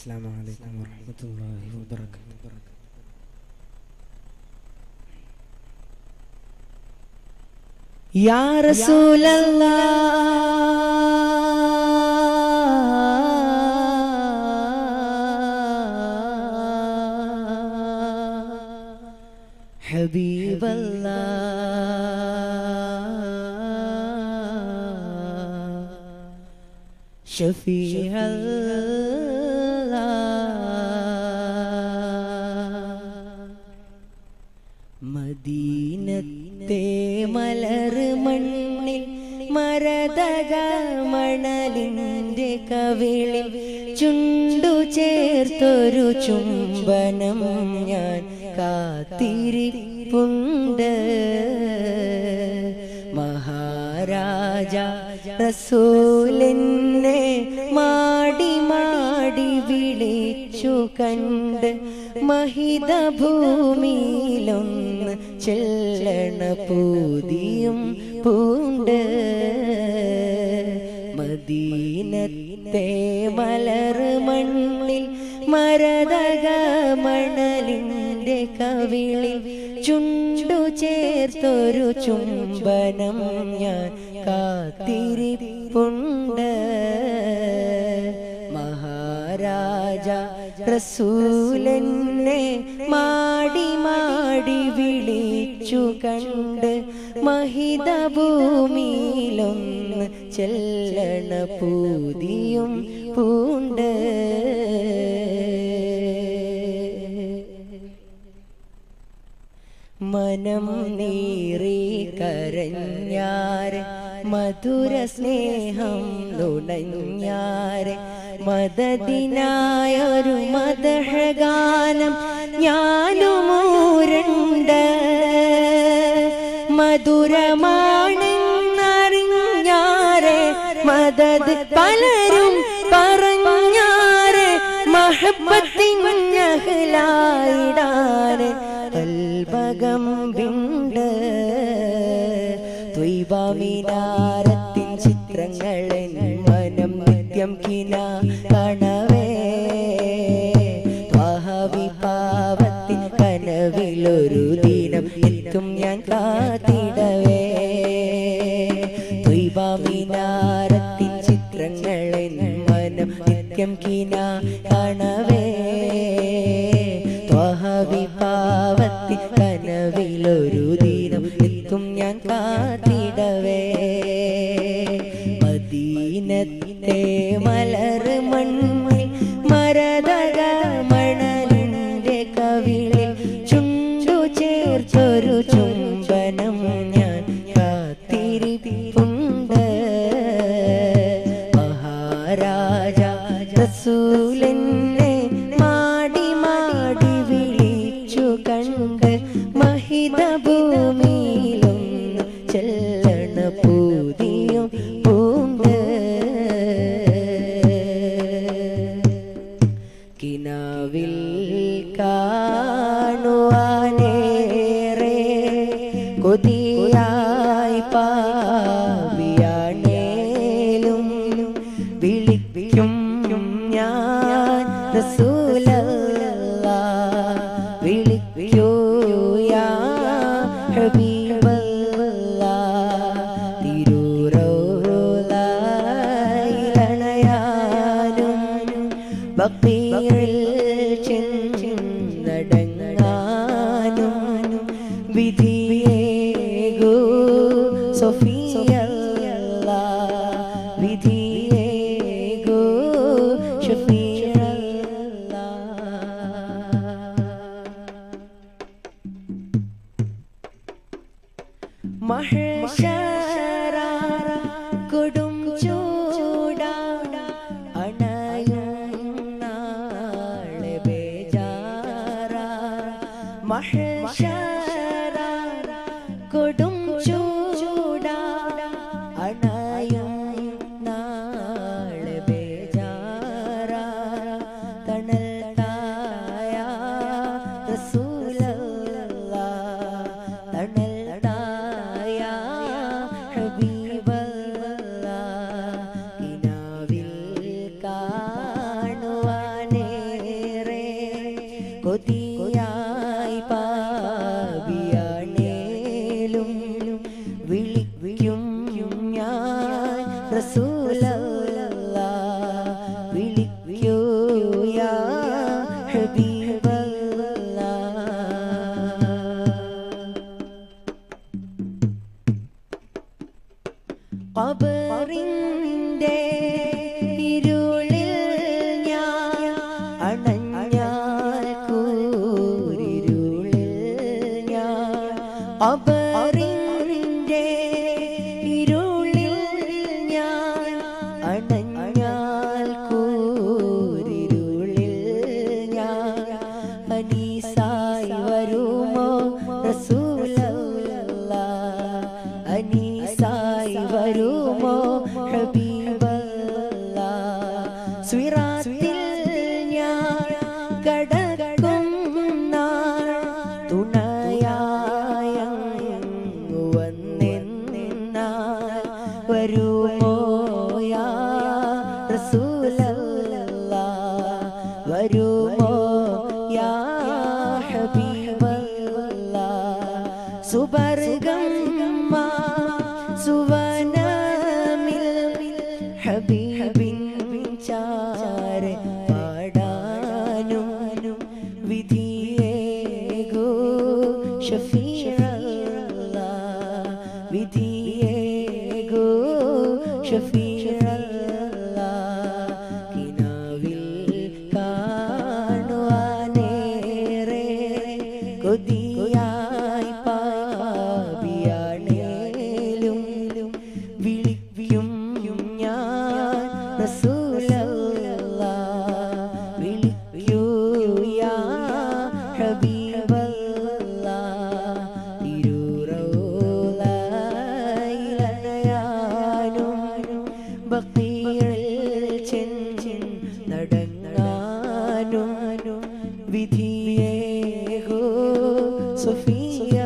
السلام عليكم ورحمة الله وبركاته يا رسول الله حبيب الله شفيع الله മദീനത്തെ മലർ മണ്ണിൽ മരതക മണലിൻ്റെ കവിളിൽ ചുണ്ടു ചേർത്തൊരു ചുംബനം ഞാൻ കാത്തിരിപ്പുണ്ട് മഹാരാജ റസൂലിനെ മാടി മാടി വിളിച്ചു കണ്ട് മഹിത ഭൂമിയിലൊന്ന് ചെല്ലണ പൂതിയും പൂണ്ട് മദീനത്തെ മലർ മണ്ണിൽ മരതക മണലിൻ്റെ കവിളിൽ ചുണ്ടു ചേർത്തൊരു ചുംബനം ഞാൻ കാത്തിരിപ്പുണ്ട് മഹാരാജ റസൂലെന്നെ മാടി മാടി വിളിച്ചു കണ്ട് മഹിത ഭൂമിയിലൊന്ന് ചെല്ലണ പൂതിയും പൂണ്ട് മനം നീറി കരഞ്ഞാരെ മധുര സ്നേഹം നുണഞ്ഞാരെ മദദിനായൊരു മദഹഗാനം ഞാനുമൂരുണ്ട് മധുരമാണെന്നറിഞ്ഞാരെ മദത് പലരും പറഞ്ഞാരെ മഹബത്തിഞ്ഞഹലായിടാന് കൽബകം വിണ്ട് ത്വൈവാമിനാരത്തിൻ ചിത്രങ്ങളെൻ മനം നിത്യം കിന കണവേ ത്വഹവിപാവത്തിൻ കനവിലൊരു ദിനം എത്തും ഞാൻ കാത്തിടവേ ത്വൈവാമിനാരത്തിൻ ചിത്രങ്ങളെൻ മനം നിത്യം കിന കണവേ ത്വഹവിപാവത്തി കനവിലൊരു ദിനം എത്തും ഞാൻ കാത്തിടവേ മദീനത്തെ മലർ മണ്ണിൽ മരതക മണലിൻ്റെ കവിളിൽ ചുണ്ടു ചേർത്തൊരു ചുംബനം ഞാൻ കാത്തിരിപ്പുണ്ട് മഹാരാജ റസൂലെന്നെ മാടി മാടി വിളിച്ചു കണ്ട് മഹിത ഭൂമിയിലൊന്ന് ചെല്ലണ പൂതിയും പൂണ്ട് കിനാവിൽ കാണുവാനേറെ കൊതിയായി പാവിയാണേലും വിളിക്കും ഞാൻ റസൂലല്ല വിളിക്കൂ യാ ഹബീബല്ല തിരൂറോലായിലണയാനും ബക്കീറിൽ ചെന്നടങ്ങാനും വിധിയേകൂ സൊഫിയല്ല വിധിയേകൂ മഹേശ്വര കൊടും ചൂടാ അണയും നാളെ ബേജാര മഹേശ്വര കൊടും ചൂടാ അണയും നാളെ ബേജാര തണൽ തായ റസൂലല്ല തണൽ തായ ഹബീബല്ല കിനാവിൽ കാണുവാനേറെ ഞാൻ റസൂലല്ലാ വിളിക്കൂ യാ ഹബീബല്ലാ ഖബറിന്റെ ഇരുളിൽ ഞാൻ അണഞ്ഞാൽ കൂരിരുളിൽ ഞാൻ ഖബറിന്റെ ഇരുളിൽ ഞാൻ അണഞ്ഞാൽ കൂരിരുളിൽ ഞാൻ അനീസായി വരുമോ റസൂലല്ലാ അനീസായി വരുമോ ഹബീബല്ലാ സ്വിറാത്തിൽ ഞാൻ കടകടം തുണയായ വന്നെന്നാൽ വരുമോ യാ റസൂലല്ലാ വരുമോ യാ ഹബീബല്ലാ സുബർഗം സുവനമിൽ ഹബീബിൻ ചാരെ പാടാനും വിധിയേകോ ഷഫീറല്ലാ വിധിയേകോ ഷഫീറല്ലാ കിനാവിൽ കാണുവാനേറെ കൊതിയായി പാപിയാണേലും വിളിക്കും ഞാൻ റസൂലല്ലാ വിളിക്കൂ യാ ഹബീബല്ലാ തിരുറോലയിലണയാനും ബക്കീറിൽ ചെഞ്ചിൻ നടങ്ങാനും വിധിയേകോ സൊഫിയ